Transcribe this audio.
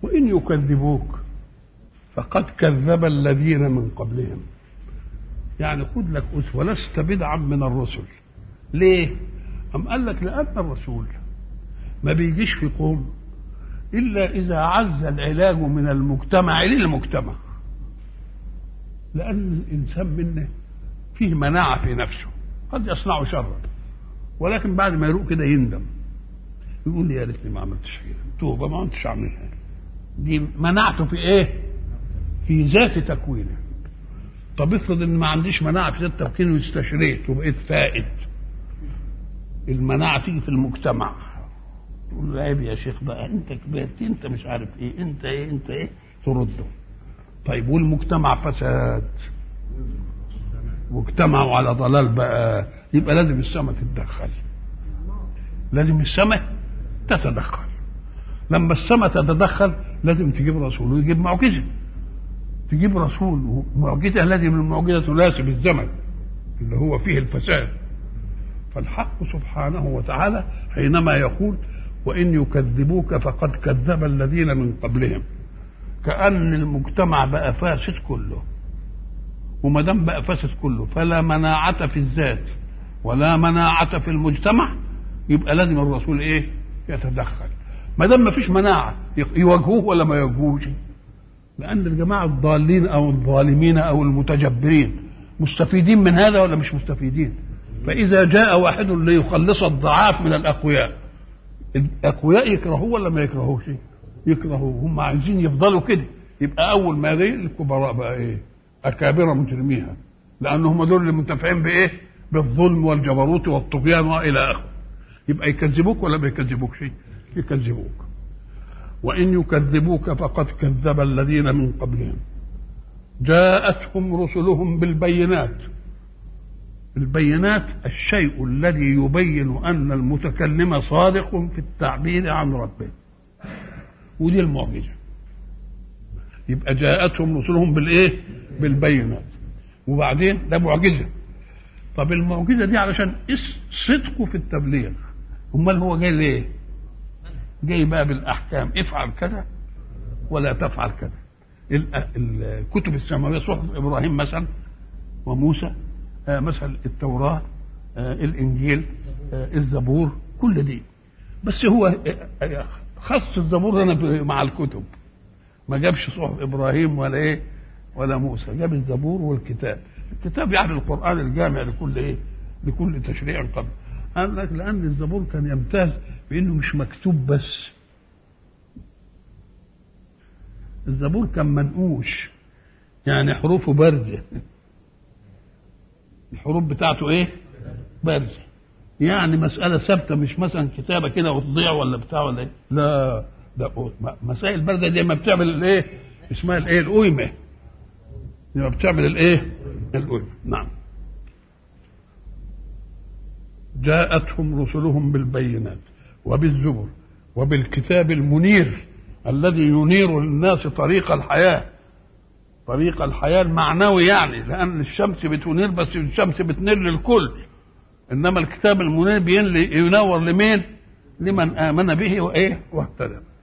وإن يكذبوك فقد كذب الذين من قبلهم يعني خد لك أسوة لست بدعا من الرسل ليه؟ أم قال لك لأن الرسول ما بيجيش في قوم إلا إذا عز العلاج من المجتمع للمجتمع لأن الإنسان منه فيه مناعة في نفسه قد يصنع شرا ولكن بعد ما يروق كده يندم يقول يا ريتني ما عملتش كده توبة ما كنتش أعملها دي مناعته في إيه؟ في ذات تكوينه طب افرض ان ما عنديش مناعه في ذات تكوينه واستشريت وبقيت فائد المناعه تيجي في المجتمع تقول له عيب يا شيخ بقى انت كبرت انت مش عارف ايه انت ايه انت ايه ترده طيب والمجتمع فساد واجتمعوا على ضلال بقى يبقى لازم السماء تتدخل لازم السماء تتدخل لما السماء تتدخل لازم تجيب رسول ويجيب معجزه تجيب رسول ومعجزه لازم المعجزه تناسب الزمن اللي هو فيه الفساد فالحق سبحانه وتعالى حينما يقول وان يكذبوك فقد كذب الذين من قبلهم كان المجتمع بقى فاسد كله وما دام بقى فاسد كله فلا مناعه في الذات ولا مناعه في المجتمع يبقى لازم الرسول ايه يتدخل ما دام ما فيش مناعه يواجهوه ولا ما يواجهوش لان الجماعه الضالين او الظالمين او المتجبرين مستفيدين من هذا ولا مش مستفيدين فاذا جاء واحد ليخلص الضعاف من الاقوياء الاقوياء يكرهوه ولا ما يكرهوش يكرهوه هم عايزين يفضلوا كده يبقى اول ما يجي الكبراء بقى ايه اكابر مجرميها لان هم دول اللي منتفعين بايه بالظلم والجبروت والطغيان والى اخره يبقى يكذبوك ولا ما يكذبوكش يكذبوك وإن يكذبوك فقد كذب الذين من قبلهم جاءتهم رسلهم بالبينات البينات الشيء الذي يبين أن المتكلم صادق في التعبير عن ربه ودي المعجزة يبقى جاءتهم رسلهم بالإيه بالبينات وبعدين ده معجزة طب المعجزة دي علشان صدقه في التبليغ امال هو جاي ليه جاي بقى بالاحكام افعل كذا ولا تفعل كذا الكتب السماويه صحف ابراهيم مثلا وموسى آه مثلا التوراه آه الانجيل آه الزبور كل دي بس هو خص الزبور هنا مع الكتب ما جابش صحف ابراهيم ولا ايه ولا موسى جاب الزبور والكتاب الكتاب يعني القران الجامع لكل ايه لكل تشريع قبل قال لك لان الزبور كان يمتاز بانه مش مكتوب بس الزبور كان منقوش يعني حروفه بارزه الحروف بتاعته ايه بارزه يعني مسألة ثابتة مش مثلا كتابة كده وتضيع ولا بتاع ولا ايه لا ده مسائل باردة دي ما بتعمل الايه اسمها الايه القيمة لما بتعمل الايه القيمة نعم جاءتهم رسلهم بالبينات وبالزبر وبالكتاب المنير الذي ينير للناس طريق الحياة طريق الحياة المعنوي يعني لأن الشمس بتنير بس الشمس بتنير للكل إنما الكتاب المنير بينور لمين؟ لمن آمن به وإيه؟ واهتدى